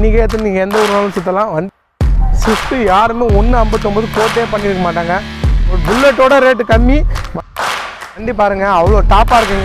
இன்றைக்கி ஏற்று நீங்கள் எந்த ஒரு நாளும் சுற்றலாம் வண்டி ஸ்விஃப்ட்டு யாருமே ஒன்று ஐம்பத்தொம்பது கோட்டே பண்ணியிருக்க மாட்டாங்க ஒரு புல்லட்டோட ரேட்டு கம்மி வண்டி பாருங்கள் அவ்வளோ டாப்பாக இருக்குங்க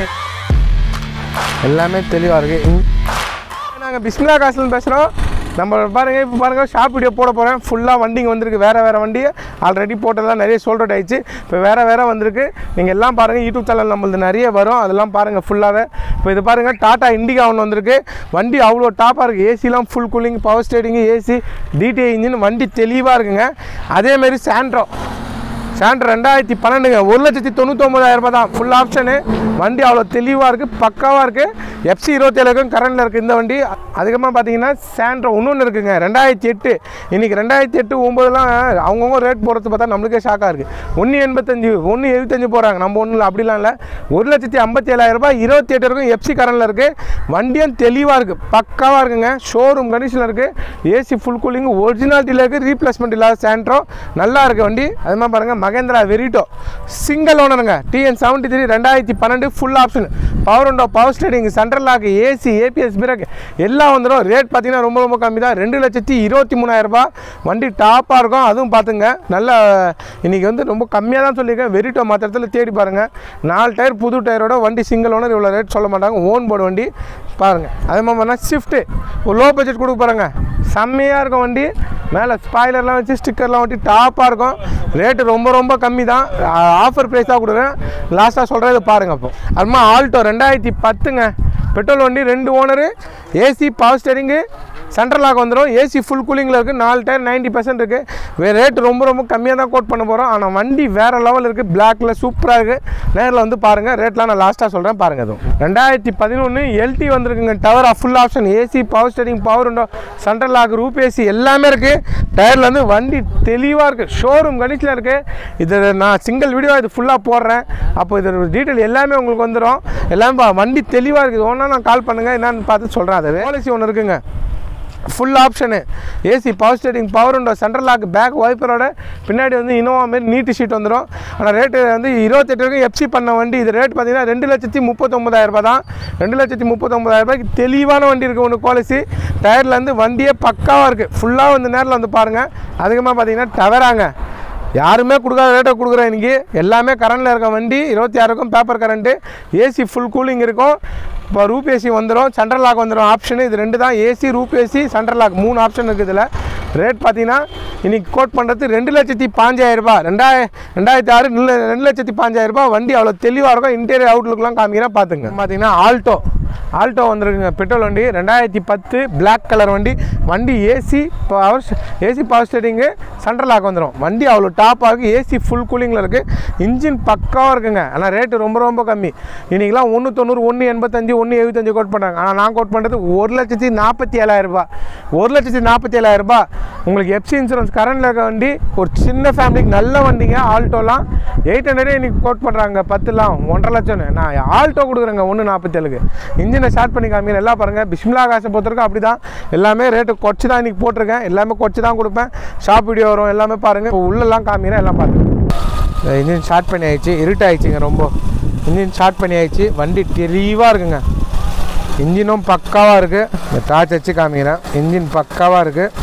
எல்லாமே தெளிவாக இருக்குது நாங்கள் பிஸ்மிலா காசுல பேசுகிறோம் நம்ம பாருங்கள் இப்போ பாருங்கள் ஷாப் வீடியோ போட போகிறேன் ஃபுல்லாக வண்டிங்க வந்திருக்கு வேறு வேறு வண்டி ஆல்ரெடி போட்டதெல்லாம் நிறைய சோல்ட் அவுட் ஆயிடுச்சு இப்போ வேறு வேறு வந்திருக்கு நீங்கள் எல்லாம் பாருங்கள் யூடியூப் சேனல் நம்மளது நிறைய வரும் அதெல்லாம் பாருங்கள் ஃபுல்லாகவே இப்போ இது பாருங்கள் டாட்டா இண்டிகா ஒன்று வந்திருக்கு வண்டி அவ்வளோ டாப்பாக இருக்குது ஏசிலாம் full cooling power steering AC TDI engine வண்டி தெளிவாக இருக்குங்க அதேமாரி சாண்ட்ரோ சாண்ட்ரோ ரெண்டாயிரத்தி பன்னெண்டுங்க ஒரு லட்சத்தி தொண்ணூத்தொம்பதாயிரம் ரூபாய் தான் ஃபுல் ஆப்ஷனு வண்டி அவ்வளோ தெளிவாக இருக்குது பக்காவாக இருக்குது எஃப்சி இருபத்தேழுக்கும் கரண்டில் இருக்குது இந்த வண்டி அதுக்கப்புறமா பார்த்தீங்கன்னா சாண்ட்ரோ இன்னொன்று இருக்குங்க ரெண்டாயிரத்தி எட்டு இன்றைக்கி ரெண்டாயிரத்தி எட்டு ஒம்பதுலாம் அவங்கவுங்க ரேட் போகிறது பார்த்தா நம்மளுக்கே ஷாக்காக இருக்குது ஒன்று எண்பத்தஞ்சு ஒன்று எழுபத்தஞ்சு போகிறாங்க நம்ம ஒன்றும் இல்லை அப்படிலாம் இல்லை ஒரு லட்சத்தி ஐம்பத்தி ஏழாயிரம் ரூபாய் இருபத்தி எட்டு இருக்கும் எஃப்சி கரண்டில் இருக்குது வண்டியும் தெளிவாக இருக்குது பக்காவாக இருக்குங்க ஷோரூம் கண்டிஷனில் இருக்குது ஏசி ஃபுல் கூலிங் ஒரிஜினாலிட்டியில் இருக்குது ரீப்ளேஸ்மெண்ட் இல்லாத சாண்ட்ரோ நல்லா இருக்குது வண்டி அது மாதிரி பாருங்கள் மகேந்திரா வெரிட்டோ சிங்கிள் ஓனருங்க டிஎன் செவன்ட்டி த்ரீ ரெண்டாயிரத்தி பன்னெண்டு full option power window power steering central lock AC ABS brake எல்லாம் வந்துடும் ரேட் பார்த்தீங்கன்னா ரொம்ப ரொம்ப கம்மி தான் ரெண்டு லட்சத்தி இருபத்தி மூணாயிரம் ரூபாய் வண்டி டாப்பாக இருக்கும் அதுவும் பார்த்துங்க நல்ல இன்றைக்கி வந்து ரொம்ப கம்மியாக தான் சொல்லியிருக்கேன் வெரிட்டோ மற்ற இடத்துல தேடி பாருங்கள் நாலு டயர் புது டயரோட வண்டி சிங்கிள் ஓனர் இவ்வளோ ரேட் சொல்ல மாட்டாங்க ஓன் போர்டு வண்டி பாருங்கள் அதே மாதிரி பண்ணால் ஷிஃப்ட்டு ஒரு லோ பட்ஜெட் கொடுக்க பாருங்க செம்மையாக இருக்கும் வண்டி மேலே ஸ்பாய்லர்லாம் வச்சு ஸ்டிக்கர்லாம் ஒட்டி டாப்பாக இருக்கும் ரேட்டு ரொம்ப ரொம்ப கம்மி தான் ஆஃபர் ப்ரைஸாக கொடுக்குறேன் லாஸ்ட்டாக சொல்கிறது பாருங்கள் அப்போ அதுமா ஆல்டோ ரெண்டாயிரத்தி பத்துங்க பெட்ரோல் வண்டி ரெண்டு owner AC power steering central lock வந்துடும் ஏசி ஃபுல் கூலிங்கில் இருக்குது நாலு டயர் நைன்ட்டி பர்சன்ட் இருக்குது வே ரேட் ரொம்ப ரொம்ப கம்மியாக தான் கோட் பண்ண போகிறோம் ஆனால் வண்டி வேறு லெவல் இருக்குது பிளாக்ல சூப்பராக இருக்குது நேரில் வந்து பாருங்கள் ரேட்லாம் நான் லாஸ்ட்டாக சொல்கிறேன் பாருங்கள் அதுவும் ரெண்டாயிரத்தி பதினொன்று எல்டி வந்திருக்குங்க டவர் full option AC power steering power window central lock roof AC எல்லாமே இருக்குது டயரில் வந்து வண்டி தெளிவாக இருக்குது ஷோரூம் கணிச்சில் இருக்குது இது நான் சிங்கிள் வீடியோ இது ஃபுல்லாக போடுறேன் அப்போ இது டீட்டெயில் எல்லாமே உங்களுக்கு வந்துடும் எல்லாமே பா- வண்டி தெளிவாக இருக்குது ஒன்றா நான் கால் பண்ணுங்கள் என்னன்னு பார்த்து சொல்கிறேன் அது பாலிசி ஒன்று இருக்குங்க full option AC power steering power window central lock back வைப்பரோட பின்னாடி வந்து இனோவா மாரி நீட்டு ஷீட் வந்துடும் ஆனால் ரேட்டு வந்து இருபத்தெட்டு வரைக்கும் எஃப்சி பண்ண வண்டி இது ரேட் பார்த்தீங்கன்னா ரெண்டு லட்சத்தி முப்பத்தொம்பதாயிரம் ரூபாய் தான் ரெண்டு லட்சத்தி முப்பத்தொம்பதாயிரம் ரூபாய்க்கு தெளிவான வண்டி இருக்குது ஒன்று குவாலிசி டயரில் வந்து வண்டியே பக்காவாக இருக்குது ஃபுல்லாக வந்து நேரில் வந்து பாருங்கள் அதிகமாக பார்த்தீங்கன்னா டவராங்க யாருமே கொடுக்காத ரேட்டை கொடுக்குறேன் இன்னைக்கு எல்லாமே கரண்டில் இருக்க வண்டி இருபத்தி ஆறுக்கும் paper current AC full cooling இருக்கும் இப்போ ரூப் ஏசி வந்துடும் சென்ட்ரல் லாக் வந்துடும் ஆப்ஷனு இது ரெண்டு தான் AC roof AC central lock மூணு ஆப்ஷன் இருக்குது இதில் ரேட் பார்த்தீங்கன்னா இன்னைக்கு கோட் பண்ணுறது ரெண்டு லட்சத்தி பாஞ்சாயிரம் ரூபாய் ரெண்டாய ரெண்டாயிரத்தி ஆறு நில- ரெண்டு லட்சத்தி பாஞ்சாயிரம் ரூபாய் வண்டி அவ்வளோ தெளிவாக இருக்கும் இன்டீரியர் அவுட்லுக்லாம் காமிக்கிறேன் பார்த்துங்க பார்த்தீங்கன்னா ஆல்டோ ஆல்டோ வந்திருக்குங்க பெட்ரோல் வண்டி ரெண்டாயிரத்தி பத்து Black கலர் வண்டி வண்டி AC power AC power steering central lock வந்துடும் வண்டி அவ்வளோ டாப்பாக இருக்குது ஏசி ஃபுல் கூலிங்கில் இருக்குது இன்ஜின் பக்காவாக இருக்குங்க ஆனால் ரேட்டு ரொம்ப ரொம்ப கம்மி இன்றைக்கெலாம் ஒன்று தொண்ணூறு ஒன்று எண்பத்தஞ்சு ஒன்று எழுபத்தஞ்சு கோட் பண்ணுறாங்க ஆனால் நான் கோட் பண்ணுறது ஒரு லட்சத்தி நாற்பத்தி ஏழாயிரம் ரூபாய் ஒரு லட்சத்தி நாற்பத்தி ஏழாயிரம் ரூபாய் உங்களுக்கு எஃப்சி இன்சூரன்ஸ் கரண்டில் இருக்க வண்டி ஒரு சின்ன ஃபேமிலிக்கு நல்ல வண்டிங்க ஆல்டோலாம் எயிட் ஹண்ட்ரடே இன்னைக்கு கோட் பண்ணுறாங்க பத்துலாம் ஒன்றரை லட்சம்னு நான் ஆல்டோ கொடுக்குறேங்க ஒன்று நாற்பத்தேழுக்கு இன்ஜினை ஸ்டார்ட் பண்ணி காமிக்கிறேன் எல்லாம் பாருங்கள் பிஸ்மிலா காசை பொறுத்தவரைக்கும் அப்படி தான் எல்லாமே ரேட்டு குறைச்சி தான் இன்றைக்கி போட்டிருக்கேன் எல்லாமே குறைச்சி தான் கொடுப்பேன் ஷாப் வீடியோ வரும் எல்லாமே பாருங்கள் இப்போ உள்ளெல்லாம் காமிக்கிறேன் எல்லாம் பாருங்கள் இன்ஜின் ஸ்டார்ட் பண்ணி ஆயிடுச்சு இருட்டாயிடுச்சுங்க ரொம்ப இன்ஜின் ஸ்டார்ட் பண்ணி ஆயிடுச்சு வண்டி தெளிவாக இருக்குங்க இன்ஜினும் பக்காவாக இருக்குது இந்த டார்ச் வச்சு காமிக்கிறேன் இன்ஜின் பக்காவாக இருக்குது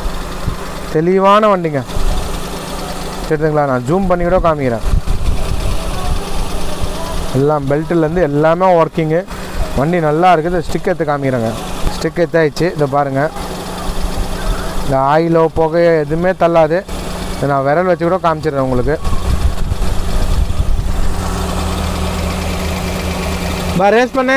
தெளிவான வண்டிங்க சரிங்களா நான் ஜூம் பண்ணி கூட காமிக்கிறேன் எல்லாம் பெல்ட்லேருந்து எல்லாமே ஒர்க்கிங்கு வண்டி நல்லா இருக்குது ஸ்டிக் எடுத்து காமிக்கிறேங்க ஸ்டிக் எடுத்தாயிடுச்சு இதை பாருங்கள் இந்த ஆயிலோ புகையோ எதுவுமே தள்ளாது இதை நான் விரல் வச்சு கூட காமிச்சிடுறேன் உங்களுக்கு பா ரேஸ் பண்ணு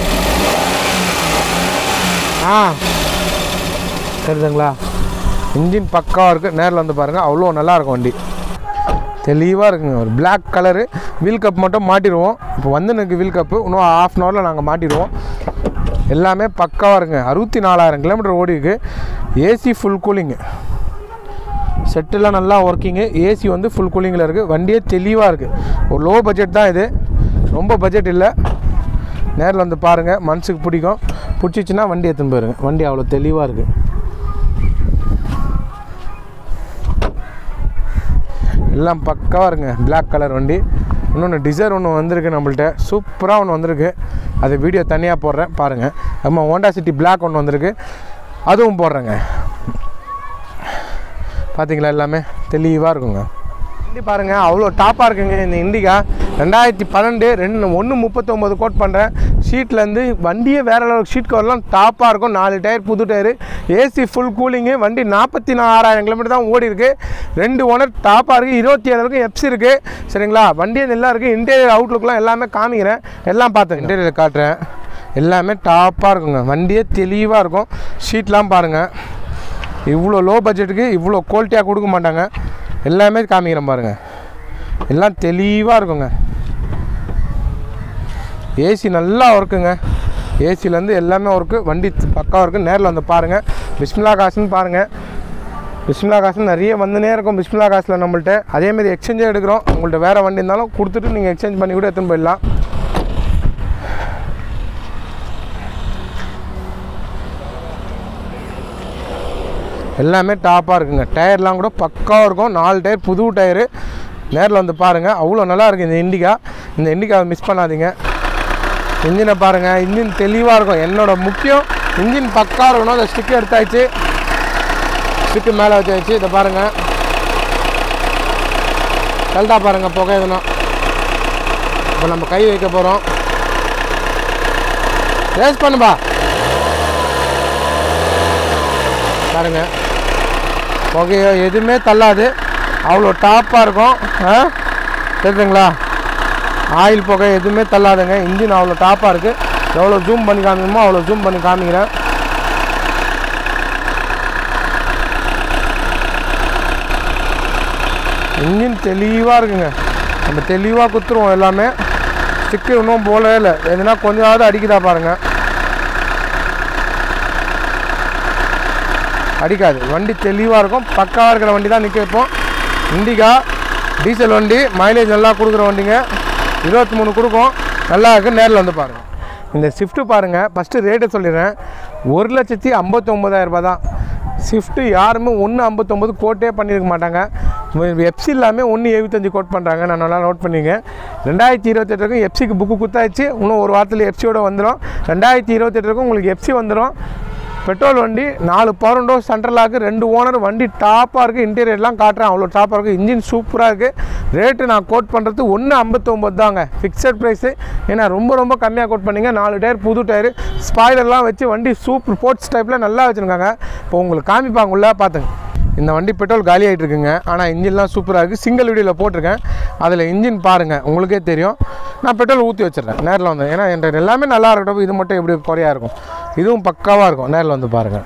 ஆ தெரியுதுங்களா இன்ஜின் பக்காவாக இருக்குது நேரில் வந்து பாருங்கள் அவ்வளோ நல்லா இருக்கும் வண்டி தெளிவாக இருக்குங்க ஒரு Black கலரு வீல் கப் மட்டும் மாட்டிடுவோம் இப்போ வந்து எனக்கு வீல் கப்பு இன்னும் ஆஃப் அன் ஹவரில் நாங்கள் மாட்டிடுவோம் எல்லாமே பக்காவாக இருக்குங்க அறுபத்தி நாலாயிரம் கிலோமீட்டர் ஓடி இருக்கு ஏசி ஃபுல் கூலிங்கு செட்டெல்லாம் நல்லா ஒர்க்கிங்கு ஏசி வந்து ஃபுல் கூலிங்கில் இருக்குது வண்டியே தெளிவாக இருக்குது ஒரு லோ பட்ஜெட் தான் இது ரொம்ப பட்ஜெட் இல்லை நேரில் வந்து பாருங்கள் மனசுக்கு பிடிக்கும் பிடிச்சிச்சின்னா வண்டி எடுத்துன்னு போயிருங்க வண்டி அவ்வளோ தெளிவாக இருக்குது எல்லாம் பக்காவாக இருங்க Black கலர் வண்டி இன்னொன்று டிசைர் ஒன்று வந்திருக்கு நம்மள்ட்ட சூப்பராக ஒன்று வந்திருக்கு அது வீடியோ தனியாக போடுறேன் பாருங்கள் நம்ம ஹோண்டா சிட்டி Black ஒன்று வந்திருக்கு அதுவும் போடுறேங்க பார்த்தீங்களா எல்லாமே தெளிவாக இருக்குங்க வண்டி பாருங்க அவ்வளோ டாப்பாக இருக்குங்க இந்த இண்டிகா ரெண்டாயிரத்தி பன்னெண்டு ரெண்டு ஒன்று முப்பத்தொம்போது கோட் பண்ணுறேன் ஷீட்லேருந்து வண்டியே வேற அளவுக்கு ஷீட் கவர்லாம் டாப்பாக இருக்கும் நாலு டயர் புது டயரு ஏசி ஃபுல் கூலிங்கு வண்டி நாற்பத்தி நாலாயிரம் கிலோமீட்டர் தான் ஓடி இருக்கு ரெண்டு ஓனர் டாப்பாக இருக்குது இருபத்தி ஏழு வரைக்கும் எப்சி இருக்குது சரிங்களா வண்டி நல்லா இருக்குது இன்டீரியர் அவுட்லுக்லாம் எல்லாமே காமிக்கிறேன் எல்லாம் பார்த்தேன் இன்டீரியர் காட்டுறேன் எல்லாமே டாப்பாக இருக்குங்க வண்டியே தெளிவாக இருக்கும் ஷீட்லாம் பாருங்கள் இவ்வளோ லோ பட்ஜெட்டுக்கு இவ்வளோ குவாலிட்டியாக கொடுக்க மாட்டாங்க எல்லாமே காமிக்கிறேன் பாருங்கள் எல்லாம் தெளிவாக இருக்குங்க ஏசி நல்லா ஒர்க்குங்க ஏசிலேருந்து எல்லாமே ஒர்க்கு வண்டி பக்காவாக இருக்குது நேரில் வந்து பாருங்கள் பிஸ்மிலா காசுன்னு பாருங்கள் பிஸ்மிலா காசு நிறைய வந்துனே இருக்கும் பிஸ்மிலா காசில் நம்மள்ட்ட அதேமாதிரி எக்ஸ்சேஞ்சே எடுக்கிறோம் உங்கள்கிட்ட வேறு வண்டி இருந்தாலும் கொடுத்துட்டு நீங்கள் எக்ஸ்சேஞ்ச் பண்ணி கூட எடுத்துன்னு போயிடலாம் எல்லாமே டாப்பாக இருக்குங்க டயர்லாம் கூட பக்காவாக இருக்கும் நாலு டயர் புது டயரு நேரில் வந்து பாருங்கள் அவ்வளோ நல்லா இருக்குது இந்த இண்டிகா இந்த இண்டிகாவை மிஸ் பண்ணாதீங்க இன்ஜினை பாருங்கள் இன்ஜின் தெளிவாக இருக்கும் என்னோட முக்கியம் இன்ஜின் பக்கா இருக்கணும் அந்த ஸ்டிக்கு எடுத்தாச்சு ஸ்டிக்கு மேலே வச்சாச்சு இதை பாருங்கள் கல்டா பாருங்கள் புகை எதுனா இப்போ நம்ம கை வைக்க போகிறோம் ரேஸ் பண்ணுப்பா பாருங்க புகையோ எதுவுமே தள்ளாது அவ்வளோ டாப்பாக இருக்கும் ஆ தெரியுதுங்களா ஆயில் புகை எதுவுமே தள்ளாதுங்க இன்ஜின் அவ்வளோ டாப்பாக இருக்குது எவ்வளோ ஜூம் பண்ணி காமிக்கணுமோ அவ்வளோ ஜூம் பண்ணி காமிக்கிறேன் இன்ஜின் தெளிவாக இருக்குங்க நம்ம தெளிவாக குத்துருவோம் எல்லாமே ஸ்டிக்கு இன்னும் போலவே இல்லை எதுனா கொஞ்சமாவது அடிக்குதா பாருங்கள் அடிக்காது வண்டி தெளிவாக இருக்கும் பக்காவாக இருக்கிற வண்டி தான் நிற்க வைப்போம் இண்டிகா டீசல் வண்டி மைலேஜ் நல்லா கொடுக்குற வண்டிங்க இருபத்தி மூணு கொடுக்கும் நல்லா இருக்குது நேரில் வந்து பாருங்கள் இந்த ஸ்விஃப்ட்டு பாருங்கள் ஃபஸ்ட்டு ரேட்டு சொல்லிடுறேன் ஒரு லட்சத்தி ஐம்பத்தொம்பதாயிரம் ரூபாய் தான் ஸ்விஃப்ட்டு யாருமே ஒன்று ஐம்பத்தொம்பது கோட்டே பண்ணியிருக்க மாட்டாங்க எப்சி இல்லாமல் ஒன்று எழுபத்தஞ்சு கோட் பண்ணுறாங்க நான் நல்லா நோட் பண்ணிங்க ரெண்டாயிரத்தி இருபத்தெட்டுக்கும் எப்சிக்கு புக்கு குத்தாச்சு இன்னும் ஒரு வாரத்தில் எப்சியோட வந்துடும் ரெண்டாயிரத்தி இருபத்தெட்டுக்கும் உங்களுக்கு எப்சி வந்துடும் பெட்ரோல் வண்டி நாலு பவர் டோர் சென்ட்ரலாக ரெண்டு ஓனர் வண்டி டாப்பாக இருக்குது இன்டீரியர்லாம் காட்டுறேன் அவ்வளோ டாப்பாக இருக்குது இன்ஜின் சூப்பராக இருக்குது ரேட்டு நான் கோட் பண்ணுறது ஒன்று ஐம்பத்தொம்பது தாங்க ஃபிக்ஸட் ப்ரைஸு ஏன்னா ரொம்ப ரொம்ப கம்மியாக கோட் பண்ணிங்க நாலு டயர் புது டயர் ஸ்பாய்லர்லாம் வச்சு வண்டி சூப்பர் ஸ்போர்ட்ஸ் டைப்பில் நல்லா வச்சுருக்காங்க இப்போ உங்களுக்கு காமிப்பாங்க உள்ள பார்த்துங்க இந்த வண்டி பெட்ரோல் காலி ஆகிட்டு இருக்குங்க ஆனால் இன்ஜின்லாம் சூப்பராக இருக்குது சிங்கிள் வீடியோவில் போட்டிருக்கேன் அதில் இன்ஜின் பாருங்கள் உங்களுக்கே தெரியும் நான் பெட்ரோல் ஊற்றி வச்சிடுறேன் நேரில் வந்து ஏன்னா என்கிட்ட எல்லாமே நல்லா இருக்கட்டும் இது மட்டும் எப்படி குறையா இருக்கும் இதுவும் பக்காவாக இருக்கும் நேரில் வந்து பாருங்கள்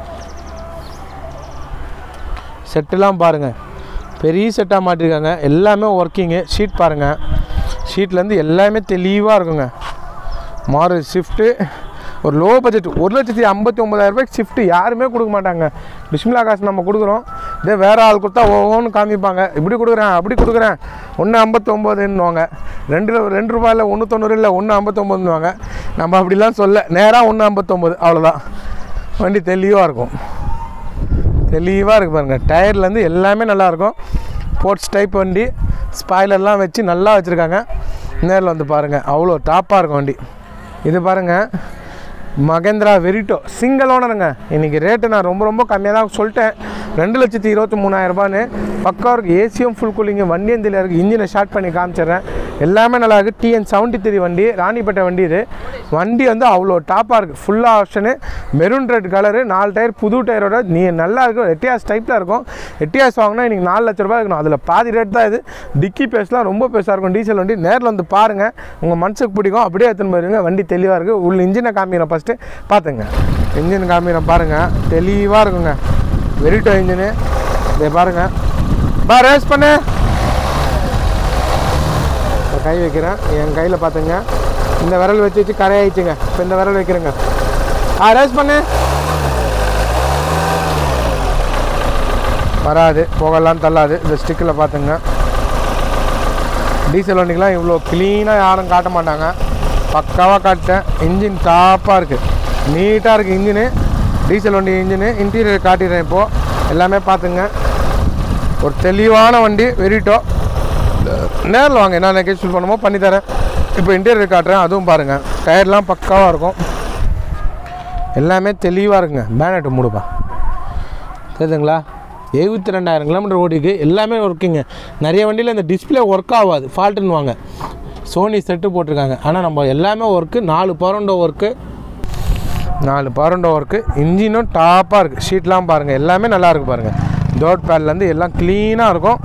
செட்டுலாம் பாருங்கள் பெரிய செட்டாக மாட்டிருக்காங்க எல்லாமே ஒர்க்கிங்கு ஷீட் பாருங்கள் ஷீட்லேருந்து எல்லாமே தெளிவாக இருக்குங்க மாறு ஷிஃப்ட்டு ஒரு லோ பட்ஜெட் ஒரு லட்சத்தி ஐம்பத்தி ஒம்பதாயிரம் ரூபாய்க்கு ஷிஃப்ட்டு யாருமே கொடுக்க மாட்டாங்க பிஸ்மிலா காசு நம்ம கொடுக்குறோம் இதே வேறு ஆள் கொடுத்தா ஒவ்வொன்று காமிப்பாங்க இப்படி கொடுக்குறேன் அப்படி கொடுக்குறேன் ஒன்று ஐம்பத்தொம்போதுன்னுவாங்க ரெண்டு ரெண்டு ரூபாயில் ஒன்று தொண்ணூறு இல்லை ஒன்று ஐம்பத்தொம்போதுன்னுவாங்க நம்ம அப்படிலாம் சொல்ல நேராக ஒன்று ஐம்பத்தொம்போது அவ்வளோதான் வண்டி தெளிவாக இருக்கும் தெளிவாக இருக்குது பாருங்கள் டயர்லேருந்து எல்லாமே நல்லாயிருக்கும் ஸ்போர்ட்ஸ் டைப் வண்டி ஸ்பாய்லர்லாம் வச்சு நல்லா வச்சுருக்காங்க நேரில் வந்து பாருங்கள் அவ்வளோ டாப்பாக இருக்கும் வண்டி இது பாருங்கள் மகேந்திரா வெரிட்டோ சிங்கிள் ஓனருங்க இன்றைக்கி ரேட்டு நான் ரொம்ப ரொம்ப கம்மியாக தான் சொல்லிட்டேன் ரெண்டு லட்சத்தி இருபத்தி மூணாயிரம் ரூபான்னு பக்கா இருக்குது ஏசியும் ஃபுல் கூலிங்கு வண்டியும் தெரியல இருக்குது இன்ஜினை ஸ்டார்ட் பண்ணி காமிச்சிடுறேன் எல்லாமே நல்லா இருக்குது டிஎன் செவன்ட்டி த்ரீ வண்டி ராணிப்பேட்டை வண்டி இது வண்டி வந்து அவ்வளோ டாப்பாக இருக்குது ஃபுல்லாக ஆப்ஷனு மெரூன் ரெட் கலரு நாலு டயர் புது டயரோட நீ நல்லா இருக்கும் எட்டியாஸ் டைப்பில் இருக்கும் எட்டியாஸ் வாங்கினா இன்றைக்கி நாலு லட்ச ரூபாய் இருக்கணும் அதில் பாதி ரேட் தான் இது டிக்கி பேஸ்லாம் ரொம்ப பெருசாக இருக்கும் டீசல் வண்டி நேரில் வந்து பாருங்கள் உங்கள் மனசுக்கு பிடிக்கும் அப்படியே எடுத்துன்னு போயிருங்க வண்டி தெளிவாக இருக்குது உள்ள இன்ஜினை காமிக்கிறேன் ஃபஸ்ட்டு பார்த்துங்க இன்ஜின் காமிக்கிறேன் பாருங்கள் தெளிவாக இருக்குங்க வெரிட்டோ இன்ஜினு இதை பாருங்கள் பா ரேஸ் பண்ணு இப்போ கை வைக்கிறேன் என் கையில் பார்த்துங்க இந்த விரல் வச்சு வச்சு கரையாயிடுச்சுங்க இப்போ இந்த விரல் வைக்கிறேங்க ஆ ரேஸ் பண்ணு வராது போகலாம் தள்ளாது இந்த ஸ்டிக்கில் பார்த்துங்க டீசல் வண்டிக்கெலாம் இவ்வளோ க்ளீனாக யாரும் காட்ட மாட்டாங்க பக்காவாக காட்டேன் இன்ஜின் டாப்பாக இருக்குது நீட்டாக இருக்குது இன்ஜினு டீசல் வண்டி இன்ஜினு இன்டீரியர் காட்டிடுறேன் இப்போது எல்லாமே பார்த்துங்க ஒரு தெளிவான வண்டி வெரிட்டோ நேரில் வாங்க என்ன நெகேஷன் பண்ணுமோ பண்ணித்தரேன் இப்போ இன்டீரியர் காட்டுறேன் அதுவும் பாருங்கள் டயர்லாம் பக்காவாக இருக்கும் எல்லாமே தெளிவாக இருக்குங்க பேனட்டு மூடுப்பா தெரியுதுங்களா எழுபத்தி ரெண்டாயிரம் கிலோமீட்டர் ஓடிக்கு எல்லாமே ஒர்க்குங்க நிறைய வண்டியில் இந்த டிஸ்பிளே ஒர்க் ஆகாது ஃபால்ட்டுன்னுவாங்க சோனி செட்டு போட்டிருக்காங்க ஆனால் நம்ம எல்லாமே ஒர்க்கு நாலு பரண்டோ ஒர்க்கு நாலு பரண்டோ ஒர்க்கு இன்ஜினும் டாப்பாக இருக்குது ஷீட்லாம் பாருங்கள் எல்லாமே நல்லா இருக்குது பாருங்கள் டோட் பேட்லேருந்து எல்லாம் க்ளீனாக இருக்கும்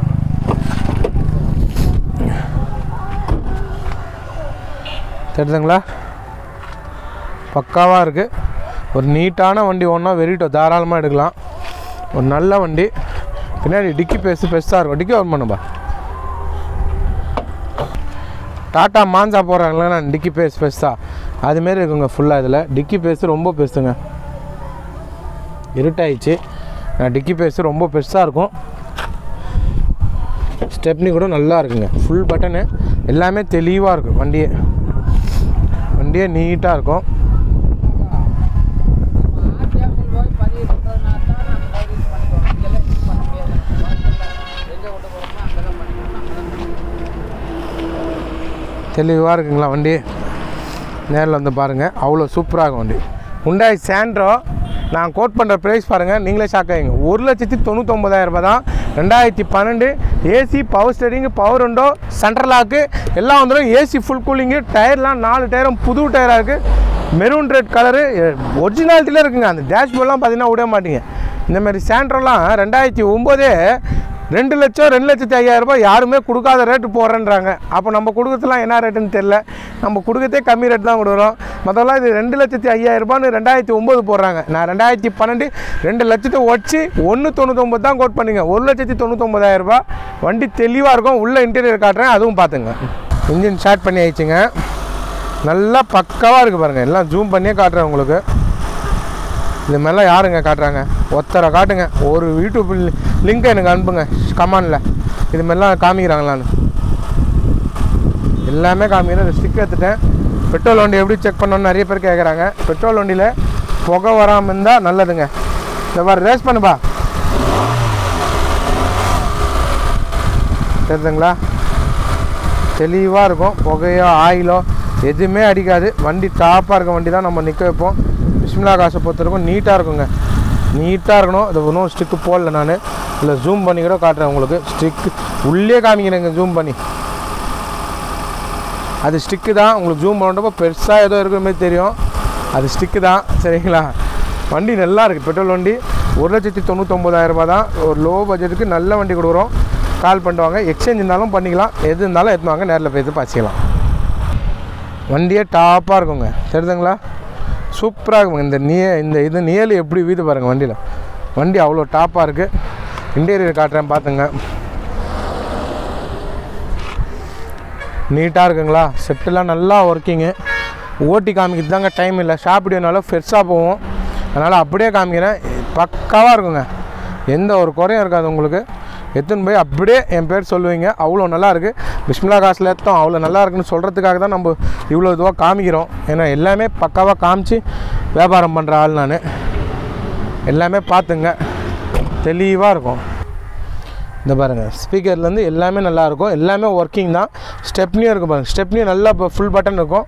தெரியுதுங்களா பக்காவாக இருக்குது ஒரு நீட்டான வண்டி ஒன்றா வெறிட்டோ தாராளமாக எடுக்கலாம் ஒரு நல்ல வண்டி பின்னாடி டிக்கி பேசு பெருசாக இருக்கும் டிக்கி ஓன் பண்ணுப்பா டாட்டா மாஞ்சா போடுறாங்களா டிக்கி பேஸ் பெருசாக அதுமாரி இருக்குங்க ஃபுல்லாக இதில் டிக்கி பேஸு ரொம்ப பெருசுங்க இருட்டாயிடுச்சு டிக்கி பேஸு ரொம்ப பெருசாக இருக்கும் ஸ்டெப்னி கூட நல்லா இருக்குங்க ஃபுல் பட்டனு எல்லாமே தெளிவாக இருக்கும் வண்டியே வண்டியே நீட்டாக இருக்கும் தெளிவாக இருக்குங்களா வண்டி நேரில் வந்து பாருங்கள் அவ்வளோ சூப்பராக இருக்கும் வண்டி உண்டாய் சாண்ட்ரோ நான் கோட் பண்ணுற ப்ரைஸ் பாருங்கள் நீங்களே ஷாக் ஆகிங்க ஒரு லட்சத்தி தொண்ணூத்தொம்பதாயிரம் ரூபாய் தான் ரெண்டாயிரத்தி பன்னெண்டு AC power steering power window central lock எல்லாம் வந்துடும் ஏசி ஃபுல் கூலிங்கு டயர்லாம் நாலு டயரும் புது டயராக இருக்குது மெரூன் ரெட் கலரு ஒரிஜினாலிட்டியில் இருக்குங்க அந்த டேஷ்போர்ட்லாம் பார்த்தீங்கன்னா விட மாட்டீங்க இந்த மாதிரி சாண்ட்ரோலாம் ரெண்டாயிரத்தி ஒம்போதே ரெண்டு லட்சம் ரெண்டு லட்சத்தி ஐயாயிரம் ரூபாய் யாருமே கொடுக்காத ரேட்டு போடுறேன்றாங்க அப்போ நம்ம கொடுக்கறதுலாம் என்ன ரேட்டுன்னு தெரில நம்ம கொடுக்கறதே கம்மி ரேட் தான் கொடுக்குறோம் மற்றெல்லாம் இது ரெண்டு லட்சத்தி ஐயாயிரம் ரூபான்னு ரெண்டாயிரத்தி ஒம்பது போடுறாங்க நான் ரெண்டாயிரத்தி பன்னெண்டு ரெண்டு லட்சத்தை வச்சு ஒன்று தொண்ணூத்தொம்பது தான் கோட் பண்ணிங்க ஒரு லட்சத்தி தொண்ணூத்தொம்பதாயிரம் ரூபாய் வண்டி தெளிவாக இருக்கும் உள்ள இன்டீரியர் காட்டுறேன் அதுவும் பார்த்துங்க இன்ஜின் ஸ்டார்ட் பண்ணி ஆயிடுச்சுங்க நல்லா பக்காவாக இருக்குது பாருங்கள் எல்லாம் ஜூம் பண்ணியே காட்டுறேன் உங்களுக்கு இது மாதிரிலாம் யாருங்க காட்டுறாங்க ஒத்தரை காட்டுங்க ஒரு யூடியூப் லிங்க் எனக்கு அனுப்புங்க கமானில் இது மாதிரிலாம் காமிக்கிறாங்களான்னு எல்லாமே காமிக்கிறேன் இந்த ஸ்டிக் எடுத்துட்டேன் பெட்ரோல் வண்டி எப்படி செக் பண்ணணும்னு நிறைய பேர் கேட்குறாங்க பெட்ரோல் வண்டியில் புகை வராமல் இருந்தால் நல்லதுங்க இந்த மாதிரி ரேஸ் பண்ணுப்பா தெரியுதுங்களா தெளிவாக இருக்கும் புகையோ ஆயிலோ எதுவுமே அடிக்காது வண்டி டாப்பாக இருக்க வண்டி தான் நம்ம நிற்க வைப்போம் பிஸ்மிலா காசை பொறுத்தவரைக்கும் நீட்டாக இருக்குங்க நீட்டாக இருக்கணும் இது ஒன்றும் ஸ்டிக்கு போடல நான் இல்லை ஜூம் பண்ணி கூட காட்டுறேன் உங்களுக்கு ஸ்டிக்கு உள்ளே காமிக்கிறேங்க ஜூம் பண்ணி அது ஸ்டிக்கு தான் உங்களுக்கு ஜூம் பண்ணுறப்போ பெருசாக ஏதோ இருக்கிற மாதிரி தெரியும் அது ஸ்டிக்கு தான் சரிங்களா வண்டி நல்லா இருக்குது பெட்ரோல் வண்டி ஒரு லட்சத்தி தொண்ணூத்தொம்பதாயிரம் ரூபாய் தான் ஒரு லோ பட்ஜெட்டுக்கு நல்ல வண்டி கொடுக்குறோம் கால் பண்ணிட்டு வாங்க எக்ஸ்சேஞ்ச் இருந்தாலும் பண்ணிக்கலாம் எது இருந்தாலும் எடுத்து வாங்க நேரில் போய் பார்த்துக்கலாம் வண்டியே டாப்பாக இருக்குங்க தெரியுதுங்களா சூப்பராக இருக்குங்க இந்த நிய இந்த இது நியல் எப்படி வீது பாருங்கள் வண்டியில் வண்டி அவ்வளோ டாப்பாக இருக்குது இன்டீரியர் காட்டுறேன் பார்த்துங்க நீட்டாக இருக்குங்களா செட்டெல்லாம் நல்லா ஒர்க்கிங்கு ஓட்டி காமிக்கிறது தாங்க டைம் இல்லை ஷாப் வீடியோனால பெருசாக போவோம் அதனால் அப்படியே காமிக்கிறேன் பக்காவாக இருக்குங்க எந்த ஒரு குறையும் இருக்காது உங்களுக்கு எடுத்துன்னு போய் அப்படியே என் பேர் சொல்லுவீங்க அவ்வளோ நல்லா இருக்குது பிஸ்மிலா காசில் எடுத்தோம் அவ்வளோ நல்லா இருக்குன்னு சொல்கிறதுக்காக தான் நம்ம இவ்வளோ இதுவாக காமிக்கிறோம் ஏன்னா எல்லாமே பக்காவாக காமிச்சு வியாபாரம் பண்ணுற ஆள் நான் எல்லாமே பார்த்துங்க தெளிவாக இருக்கும் இந்த பாருங்கள் ஸ்பீக்கர்லேருந்து எல்லாமே நல்லா இருக்கும் எல்லாமே ஒர்க்கிங் தான் ஸ்டெப்னியும் இருக்கும் பாருங்கள் ஸ்டெப்னியும் நல்லா இப்போ ஃபுல் பட்டன் இருக்கும்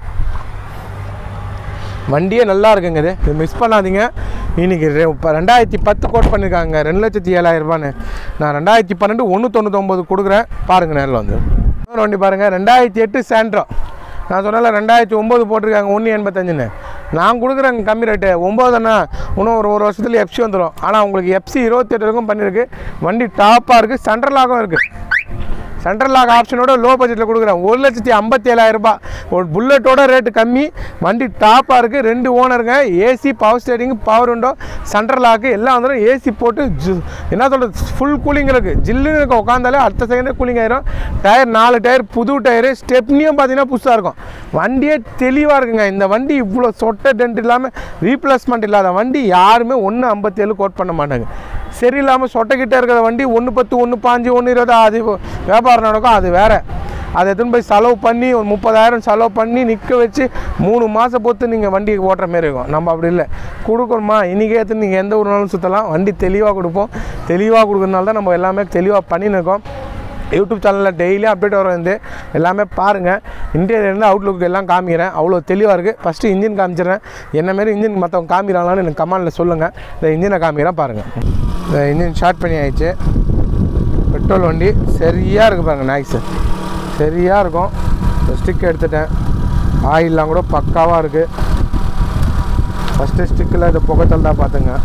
வண்டியே நல்லா இருக்குங்க இது இது மிஸ் பண்ணாதீங்க இன்னைக்கு ரெ- இப்போ ரெண்டாயிரத்தி பத்து கோட் பண்ணியிருக்காங்க ரெண்டு லட்சத்தி ஏழாயிரம் ரூபான்னு நான் ரெண்டாயிரத்தி பன்னெண்டு ஒன்று தொண்ணூத்தொம்பது கொடுக்குறேன் பாருங்கள் நேரில் வந்து இன்னொரு வண்டி பாருங்கள் ரெண்டாயிரத்தி எட்டு சாண்ட்ரோ நான் சொன்னல ரெண்டாயிரத்தி ஒம்பது போட்டிருக்காங்க ஒன்று எண்பத்தஞ்சுன்னு நான் கொடுக்குறேங்க கம்மி ரேட்டு ஒம்போதுன்னா இன்னும் ஒரு ஒரு வருஷத்துல எஃப்சி வந்துடும் ஆனால் உங்களுக்கு எஃப்சி இருபத்தெட்டு வரைக்கும் பண்ணியிருக்கு வண்டி டாப்பாக இருக்குது சென்ட்ரலாகவும் இருக்குது சென்ட்ரல் லாக் ஆப்ஷனோட லோ பட்ஜெட்டில் கொடுக்குறேன் ஒரு லட்சத்தி ஐம்பத்தி ஏழாயிரம் ரூபாய் ஒரு புல்லட்டோட ரேட்டு கம்மி வண்டி டாப்பாக இருக்குது ரெண்டு ஓனருங்க AC power steering power window central lock எல்லாம் வந்துடும் ஏசி போட்டு ஜு என்ன சொல்கிறது ஃபுல் கூலிங் இருக்குது ஜில்லுன்னு இருக்க உட்காந்தாலே அடுத்த செகண்டே கூலிங் ஆயிரும் டயர் நாலு டயர் புது டயரு ஸ்டெப்னியும் பார்த்தீங்கன்னா புதுசாக இருக்கும் வண்டியே தெளிவாக இருக்குங்க இந்த வண்டி இவ்வளோ சொட்ட டென்ட் இல்லாமல் ரீப்ளேஸ்மெண்ட் இல்லாத வண்டி யாருமே ஒன்று ஐம்பத்தேழு கோட் பண்ண மாட்டாங்க சரியில்லாமல் சொட்டைக்கிட்ட இருக்கிற வண்டி ஒன்று பத்து ஒன்று பாஞ்சு ஒன்று இருபது அது வியாபாரம் நடக்கும் அது வேற அதை எடுத்துன்னு போய் செலவு பண்ணி ஒரு முப்பதாயிரம் செலவு பண்ணி நிற்க வச்சு மூணு மாதம் பொறுத்து நீங்கள் வண்டி ஓட்டுற மாரி இருக்கும் நம்ம அப்படி இல்லை கொடுக்கணுமா இன்றைக்கே எடுத்து நீங்கள் எந்த ஊர்னாலும் சுற்றலாம் வண்டி தெளிவாக கொடுப்போம் தெளிவாக கொடுக்கறனால தான் நம்ம எல்லாமே தெளிவாக பண்ணின்னு இருக்கோம் யூடியூப் சேனலில் டெய்லியும் அப்டேட் வரும் வந்து எல்லாமே பாருங்கள் இன்டீரியர்லேருந்து அவுட்லுக் எல்லாம் காமிக்கிறேன் அவ்வளோ தெளிவாக இருக்குது ஃபஸ்ட்டு இன்ஜின் காமிச்சிடுறேன் என்ன மாரி இன்ஜின் மற்றவங்க காமிக்கிறாங்களான்னு எனக்கு கமெண்டில் சொல்லுங்கள் இந்த இன்ஜினை காமிக்கிறேன் பாருங்கள் இந்த இன்ஜின் ஷார்ட் பண்ணி ஆயிடுச்சு பெட்ரோல் வண்டி சரியாக இருக்குது பாருங்கள் நாய்ஸு சரியாக இருக்கும் ஸ்டிக் எடுத்துட்டேன் ஆயிலெலாம் கூட பக்காவாக இருக்குது ஃபஸ்ட்டு ஸ்டிக்கில் இது புகைத்தல் தான் பார்த்துங்க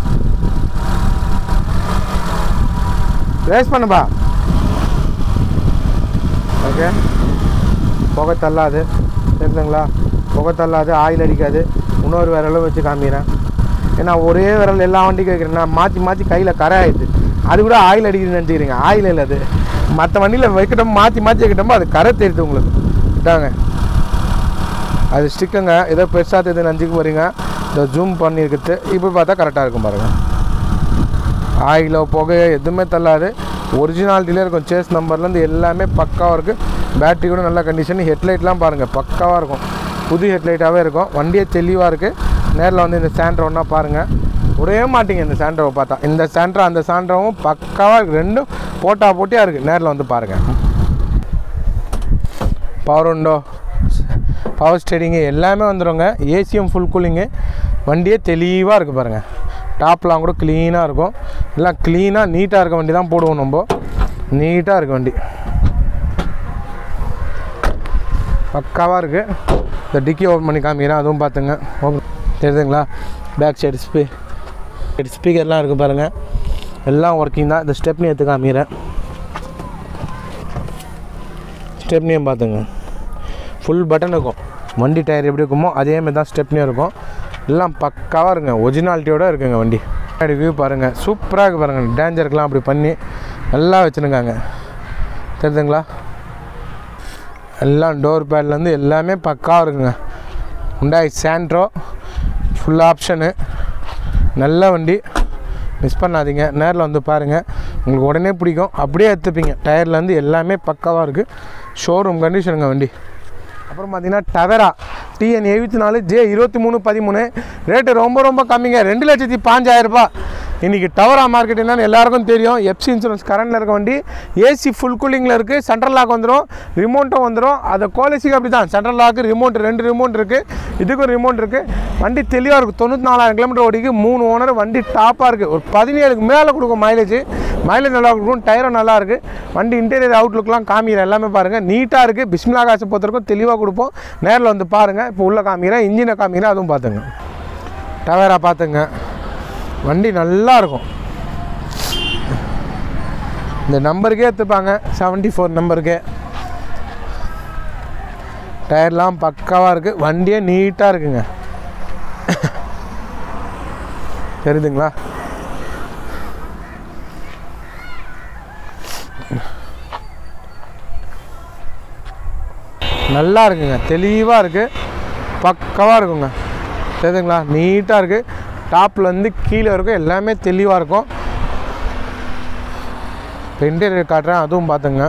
ரேஸ் பண்ணுப்பா ஓகே புகை தள்ளாது தெரிஞ்சுங்களா புகை தள்ளாது ஆயில் அடிக்காது இன்னொரு விரலும் வச்சு காமிக்கிறேன் ஏன்னா ஒரே விரல் எல்லா வண்டிக்கும் வைக்கிறேன் நான் மாற்றி மாற்றி கையில் கரை ஆயிடுது அது கூட ஆயில் அடிக்குதுன்னு நினச்சிக்கிறீங்க ஆயில் இல்லை அது மற்ற வண்டியில் வைக்கட்டும் மாற்றி மாற்றி வைக்கட்டோமோ அது கரை தெரியுது உங்களுக்கு இதாங்க அது ஸ்டிக்குங்க ஏதோ பெருசாக தெரியுது நினச்சிக்க போகிறீங்க இந்த ஜூம் பண்ணியிருக்குது இப்போ பார்த்தா கரெக்டாக இருக்கும் பாருங்கள் ஆயிலோ புகை எதுவுமே தள்ளாது ஒரிஜினாலிட்டிலே இருக்கும் சேஸ் நம்பர்லேருந்து எல்லாமே பக்காவாக இருக்குது பேட்டரி கூட நல்ல கண்டிஷன் ஹெட்லைட்லாம் பாருங்கள் பக்காவாக இருக்கும் புது ஹெட்லைட்டாகவே இருக்கும் வண்டியே தெளிவாக இருக்குது நேரில் வந்து இந்த சாண்ட்ரோ ஒன்றா பாருங்கள் விடவே மாட்டீங்க இந்த சாண்ட்ரோவை பார்த்தா இந்த சாண்ட்ரோ அந்த சாண்ட்ரோவும் பக்காவாக இருக்குது ரெண்டும் போட்டா போட்டியாக இருக்குது நேரில் வந்து பாருங்கள் பவர் உண்டோ பவர் ஸ்டேரிங்கு எல்லாமே வந்துடுங்க ஏசியும் ஃபுல் கூலிங்கு வண்டியே தெளிவாக இருக்குது பாருங்கள் டாப்லாம் கூட க்ளீனாக இருக்கும் எல்லாம் க்ளீனாக நீட்டாக இருக்க வண்டி தான் போடுவோம் நம்ம நீட்டாக இருக்கு வண்டி பக்காவாக இருக்குது இந்த டிக்கி ஓப்பன் பண்ணி காமிக்கிறேன் அதுவும் பார்த்துங்க ஓப்பன் தெரியுதுங்களா பேக் சைடு ஸ்பீ ஸ்பீக்கர்லாம் இருக்குது பாருங்கள் எல்லாம் ஒர்க்கிங் தான் இந்த ஸ்டெப்னி எடுத்து காமிக்கிறேன் ஸ்டெப்னியும் பார்த்துங்க ஃபுல் பட்டன் இருக்கும் வண்டி டயர் எப்படி இருக்குமோ அதே மாதிரி தான் ஸ்டெப்னியும் இருக்கும் எல்லாம் பக்காவாக இருக்குங்க ஒரிஜினாலிட்டியோட இருக்குங்க வண்டி பின்னாடி வியூ பாருங்கள் சூப்பராக இருக்குது பாருங்கள் டேஞ்சருக்கெலாம் அப்படி பண்ணி நல்லா வச்சுருக்காங்க தெரியுதுங்களா எல்லாம் டோர் பேட்லேருந்து எல்லாமே பக்காவாக இருக்குங்க உண்டாய் சாண்ட்ரோ ஃபுல் ஆப்ஷனு நல்ல வண்டி மிஸ் பண்ணாதீங்க நேரில் வந்து பாருங்கள் உங்களுக்கு உடனே பிடிக்கும் அப்படியே எடுத்துப்பீங்க டயர்லேருந்து எல்லாமே பக்காவாக இருக்குது ஷோரூம் கண்டிஷனுங்க வண்டி அப்புறம் பார்த்தீங்கன்னா டவேரா டிஎன் எழுபத்தி நாலு ஜே இருபத்தி மூணு பதிமூணு ரேட்டு ரொம்ப ரொம்ப கம்மிங்க ரெண்டு லட்சத்தி பாஞ்சாயிரரூபா இன்றைக்கி டவரா மார்க்கெட் என்னன்னு எல்லாருக்கும் தெரியும் எஃப்சி இன்சூரன்ஸ் கரண்டில் இருக்க வண்டி ஏசி ஃபுல் கூலிங்கில் இருக்குது சென்ட்ரல் லாக் வந்துடும் ரிமோட்டும் வந்துடும் அது குவாலிட்டிக்கு அப்படி தான் சென்ட்ரல் லாக்கு ரிமோட் ரெண்டு ரிமோட் இருக்குது இதுக்கும் ரிமோட் இருக்குது வண்டி தெளிவாக இருக்குது தொண்ணூற்றி நாலாயிரம் கிலோமீட்டர் ஓடிக்கு மூணு ஓனர் வண்டி டாப்பாக இருக்குது ஒரு பதினேழுக்கு மேலே கொடுக்கும் மைலேஜ் மைலேஜ் நல்லா கொடுக்கும் டயரும் நல்லா இருக்குது வண்டி இன்டீரியர் அவுட்லுக்லாம் காமிக்கிறேன் எல்லாமே பாருங்கள் நீட்டாக இருக்குது பிஸ்மிலா காசு பொறுத்தவரைக்கும் தெளிவாக கொடுப்போம் நேரில் வந்து பாருங்கள் இப்போ உள்ள காமிக்கிறேன் இன்ஜினை காமிக்கிறேன் அதுவும் பார்த்துங்க டவேரா பார்த்துங்க வண்டி நல்லா இருக்கும் இந்த நம்பருக்கே எடுத்துப்பாங்க செவன்ட்டி ஃபோர் நம்பருக்கே டயர்லாம் பக்காவாக இருக்குது வண்டியே நீட்டாக இருக்குங்க தெரியுதுங்களா நல்லா இருக்குங்க தெளிவாக இருக்குது பக்காவாக இருக்குங்க தெரியுதுங்களா நீட்டாக இருக்குது டாப்லேருந்து கீழே வரைக்கும் எல்லாமே தெளிவாக இருக்கும் இப்போ இன்டீரியர் காட்டுறேன் அதுவும் பார்த்துங்க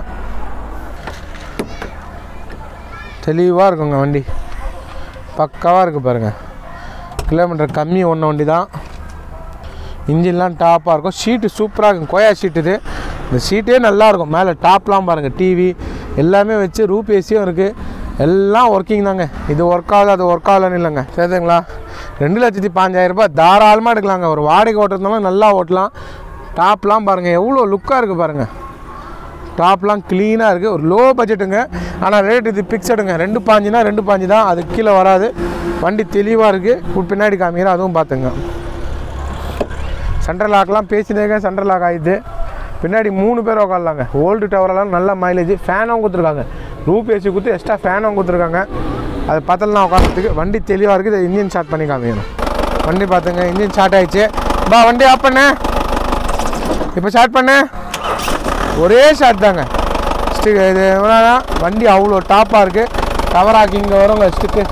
தெளிவாக இருக்குங்க வண்டி பக்காவாக இருக்குது பாருங்கள் கிலோமீட்டர் கம்மி ஒன்று வண்டி தான் இன்ஜின்லாம் டாப்பாக இருக்கும் ஷீட்டு சூப்பராக இருக்கும் கோயா ஷீட் இது இந்த ஷீட்டே நல்லாயிருக்கும் மேலே டாப்லாம் பாருங்கள் டிவி எல்லாமே வச்சு ரூப் ஏசியும் இருக்குது எல்லாம் ஒர்க்கிங் தாங்க இது ஒர்க் ஆகுது அது ஒர்க் ஆகலன்னு இல்லைங்க சரிங்களா ரெண்டு லட்சத்தி பாஞ்சாயிரம் ரூபாய் தாராளமாக எடுக்கலாங்க ஒரு வாடகை ஓட்டுறதுனாலும் நல்லா ஓட்டலாம் டாப்லாம் பாருங்கள் எவ்வளோ லுக்காக இருக்குது பாருங்கள் டாப்லாம் க்ளீனாக இருக்குது ஒரு லோ பட்ஜெட்டுங்க ஆனால் ரேட் இது பிக்சடுங்க ரெண்டு பாஞ்சுனா ரெண்டு பாஞ்சு தான் அது கீழே வராது வண்டி தெளிவாக இருக்குது பின்னாடி காமிக்கிறேன் அதுவும் பார்த்துங்க சென்ட்ரல் லாக்லாம் பேசினேங்க சென்ட்ரல் லாக் ஆகிடுது பின்னாடி மூணு பேர் உட்காரலாங்க ஓல்டு டவரெல்லாம் நல்ல மைலேஜ் ஃபேனும் கொடுத்துருக்காங்க ரூப் ஏசி கொடுத்து எக்ஸ்ட்ரா ஃபேனும் கொடுத்துருக்காங்க அது பத்தலாம் உட்காரத்துக்கு வண்டி தெளிவாக இருக்குது இதை இன்ஜின் ஸ்டார்ட் பண்ணி காமிக்கணும் வண்டி பார்த்துங்க இன்ஜின் ஸ்டார்ட் ஆயிடுச்சு பா வண்டி ஆஃப் பண்ணு இப்போ ஸ்டார்ட் பண்ணு ஒரே ஷாட் தாங்க ஸ்டிக் இது எவ்வளோனா வண்டி அவ்வளோ டாப்பாக இருக்குது கவராக்கி இங்கே வருங்க ஸ்டிக்கு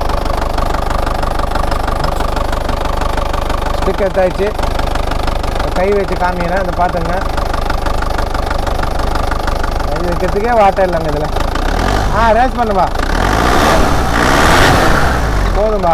ஸ்டிக் எடுத்தாச்சு கை வச்சு காமிக்கிறேன் அதை பார்த்துங்க கை வைக்கிறதுக்கே வாட்டர் இல்லைங்க இதில் ஆ ரேஸ் பண்ணுப்பா போதும்பா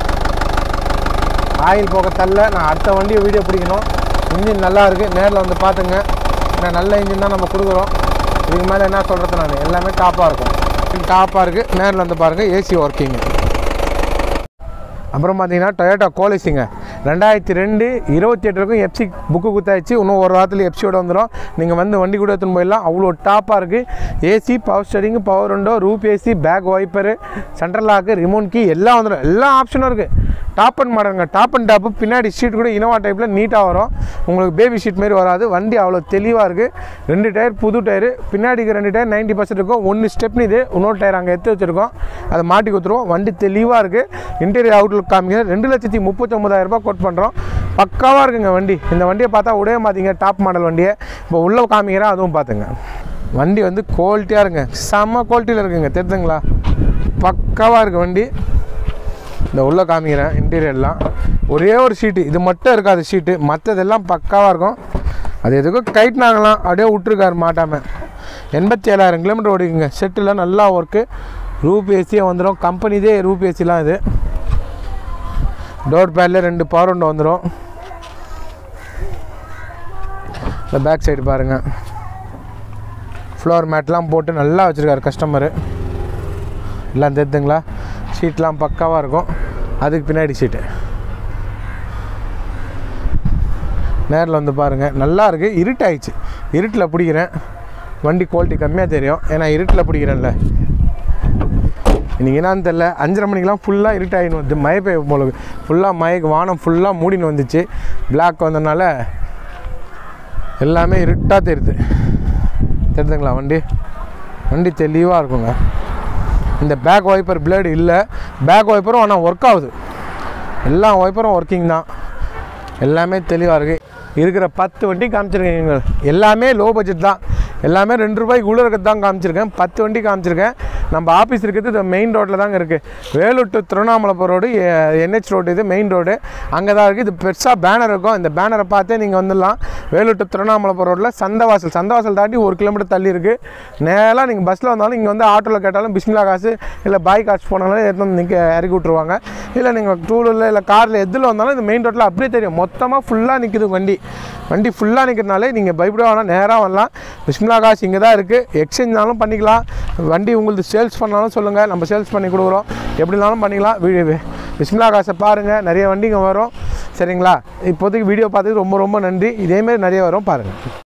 ஆயில் போக தள்ள நான் அடுத்த வண்டியை வீடியோ பிடிக்கணும் இன்ஜின் நல்லா இருக்குது நேரில் வந்து பார்த்துங்க ஏன்னா நல்ல இன்ஜின் தான் நம்ம கொடுக்குறோம் இதுக்கு மேலே என்ன சொல்கிறது நான் எல்லாமே டாப்பாக இருக்கும் டாப்பாக இருக்குது நேரில் வந்து பாருங்கள் ஏசி ஒர்க்கிங்கு அப்புறம் பார்த்தீங்கன்னா டொயோட்டா கோலிஸுங்க ரெண்டாயிரத்தி ரெண்டு இருபத்தி எட்டு வரைக்கும் எஃப்சி புக்கு குத்தாச்சு இன்னும் ஒரு வாரத்தில் எஃப்சியோட வந்துடும் நீங்கள் வந்து வண்டி கூட எடுத்துன்னு போயிடலாம் அவ்வளோ டாப்பாக இருக்குது AC power steering power window roof AC back wiper central lock remote key எல்லாம் வந்துடும் எல்லா ஆப்ஷனும் இருக்குது டாப் அண்ட் மாடலுங்க டாப் அண்ட் டாப்பு பின்னாடி ஷீட் கூட இனோவா டைப்பில் நீட்டாக வரும் உங்களுக்கு பேபி ஷீட் மாதிரி வராது வண்டி அவ்வளோ தெளிவாக இருக்குது ரெண்டு டயர் புது டயரு பின்னாடிக்கு ரெண்டு டயர் நைன்ட்டி பர்சன்ட் இருக்கும் ஒன்று ஸ்டெப்னி இது இன்னொரு டயர் அங்கே எடுத்து வச்சுருக்கோம் அதை மாட்டி கொடுத்துருவோம் வண்டி தெளிவாக இருக்குது இன்டீரியர் அவுட்லுக் காமிக்கிறேன் ரெண்டு லட்சத்தி முப்பத்தொம்பதாயிரம் ரூபாய் கோட் பண்ணுறோம் பக்காவாக இருக்குங்க வண்டி இந்த வண்டியை பார்த்தா உடைய மாற்றிங்க டாப் மாடல் வண்டியை இப்போ உள்ளே காமிக்கிறேன் அதுவும் பார்த்துங்க வண்டி வந்து குவாலிட்டியாக இருங்க செம்ம குவாலிட்டியில் இருக்குங்க தெரிஞ்சுங்களா பக்காவாக இருக்குது வண்டி இந்த உள்ளே காமிக்கிறேன் இன்டீரியர்லாம் ஒரே ஒரு ஷீட்டு இது மட்டும் இருக்காது ஷீட்டு மற்றதெல்லாம் பக்காவாக இருக்கும் அது எதுக்கும் கைட்னாங்களாம் அப்படியே விட்ருக்காரு மாட்டாமல் எண்பத்தி ஏழாயிரம் கிலோமீட்டர் ஓடிக்குங்க செட்டில் நல்லா ஒர்க்கு ரூப் ஏசியே வந்துடும் கம்பெனிதே ரூப் ஏசிலாம் இது டோர் பேடில் ரெண்டு பவர் ஒன்று வந்துடும் இந்த பேக் சைடு பாருங்கள் ஃப்ளோர் மேட்லாம் போட்டு நல்லா வச்சுருக்காரு கஸ்டமரு எல்லாம் தெரியுதுங்களா ஷீட்லாம் பக்காவாக இருக்கும் அதுக்கு பின்னாடி ஷீட்டு நேரில் வந்து பாருங்கள் நல்லா இருக்குது இருட்டாயிடுச்சு இருட்டில் பிடிக்கிறேன் வண்டி குவாலிட்டி கம்மியாக தெரியும் ஏன்னா இருட்டில் பிடிக்கிறேன்ல இன்றைக்கி என்னன்னு தெரில அஞ்சரை மணிக்கெலாம் ஃபுல்லாக இருட்டாயின்னு வந்து மழை பெய்யும் போல ஃபுல்லாக மயக்கு வானம் ஃபுல்லாக மூடின்னு வந்துச்சு பிளாக் வந்ததுனால எல்லாமே இருட்டாக தெரியுது தெரியுதுங்களா வண்டி வண்டி தெளிவாக இருக்குங்க இந்த பேக் வைப்பர் பிளேடு இல்லை பேக் வைப்பரும் ஆனால் ஒர்க் ஆகுது எல்லா வைப்பரும் ஒர்க்கிங் தான் எல்லாமே தெளிவாக இருக்குது இருக்கிற பத்து வண்டி காமிச்சிருக்கேன் எல்லாமே லோ பட்ஜெட் தான் எல்லாமே ரெண்டு ரூபாய்க்கு உள்ள இருக்கிறது தான் காமிச்சிருக்கேன் பத்து வண்டி காமிச்சிருக்கேன் நம்ம ஆஃபீஸ் இருக்கிறது இந்த மெயின் ரோட்டில் தாங்க இருக்குது வேலூர் டு திருவண்ணாமலைப்பூர் ரோடு என்ஹெச் ரோடு இது மெயின் ரோடு அங்கே தான் இருக்குது இது பெருசாக பேனர் இருக்கும் இந்த பேனரை பார்த்தே நீங்கள் வந்துடலாம் வேலூர் டு திருவண்ணாமலைப்பூர் ரோட்டில் சந்தவாசல் சந்தவாசல் தாண்டி ஒரு கிலோமீட்டர் தள்ளி இருக்குது நேராக நீங்கள் பஸ்ஸில் வந்தாலும் இங்கே வந்து ஆட்டோவில் கேட்டாலும் பிஸ்மிலா காசு இல்லை பாய் காசு போனாலும் எடுத்து வந்து நிற்க இறக்கி விட்ருவாங்க இல்லை நீங்கள் டூ வீலரில் இல்லை காரில் எதில் வந்தாலும் இந்த மெயின் ரோட்டில் அப்படியே தெரியும் மொத்தமாக ஃபுல்லாக நிற்குது வண்டி வண்டி ஃபுல்லாக நிற்கிறதுனாலே நீங்கள் பயப்பட வேணாம் நேராக வரலாம் பிஸ்மிலா காசு இங்கே தான் இருக்குது எக்ஸ்சேஞ்ச்னாலும் பண்ணிக்கலாம் வண்டி உங்களுக்கு சேல்ஸ் பண்ணாலும் சொல்லுங்கள் நம்ம சேல்ஸ் பண்ணி கொடுக்குறோம் எப்படினாலும் பண்ணிக்கலாம் வீடியோ பிஸ்மிலா காசை பாருங்கள் நிறைய வண்டிங்க வரும் சரிங்களா இப்போதைக்கு வீடியோ பார்த்ததுக்கு ரொம்ப ரொம்ப நன்றி இதேமாரி நிறைய வரும் பாருங்கள்